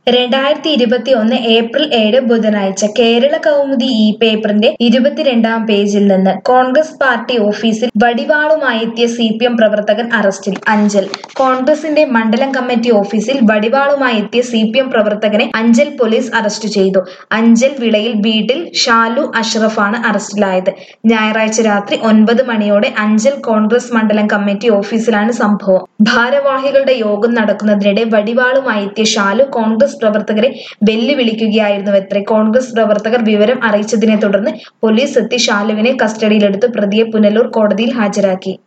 രണ്ടായിരത്തി ഇരുപത്തി ഒന്ന് ഏപ്രിൽ ഏഴ് ബുധനാഴ്ച കേരള കൗമുദി ഈ പേപ്പറിന്റെ ഇരുപത്തിരണ്ടാം പേജിൽ നിന്ന് കോൺഗ്രസ് പാർട്ടി ഓഫീസിൽ വടിവാളുമായെത്തിയ സി പി എം പ്രവർത്തകൻ അറസ്റ്റിൽ അഞ്ചൽ കോൺഗ്രസിന്റെ മണ്ഡലം കമ്മിറ്റി ഓഫീസിൽ വടിവാളുമായെത്തിയ സി പി എം പ്രവർത്തകനെ അഞ്ചൽ പോലീസ് അറസ്റ്റ് ചെയ്തു അഞ്ചൽ വിളയിൽ വീട്ടിൽ ഷാലു അഷ്റഫാണ് അറസ്റ്റിലായത് ഞായറാഴ്ച രാത്രി ഒൻപത് മണിയോടെ അഞ്ചൽ കോൺഗ്രസ് മണ്ഡലം കമ്മിറ്റി ഓഫീസിലാണ് സംഭവം ഭാരവാഹികളുടെ യോഗം നടക്കുന്നതിനിടെ വടിവാളുമായെത്തിയ ഷാലു കോൺഗ്രസ് പ്രവർത്തകരെ വെല്ലുവിളിക്കുകയായിരുന്നുവത്രേ കോൺഗ്രസ് പ്രവർത്തകർ വിവരം അറിയിച്ചതിനെ തുടർന്ന് പോലീസ് എത്തി ഷാലുവിനെ കസ്റ്റഡിയിലെടുത്ത് പ്രതിയെ പുനലൂർ കോടതിയിൽ ഹാജരാക്കി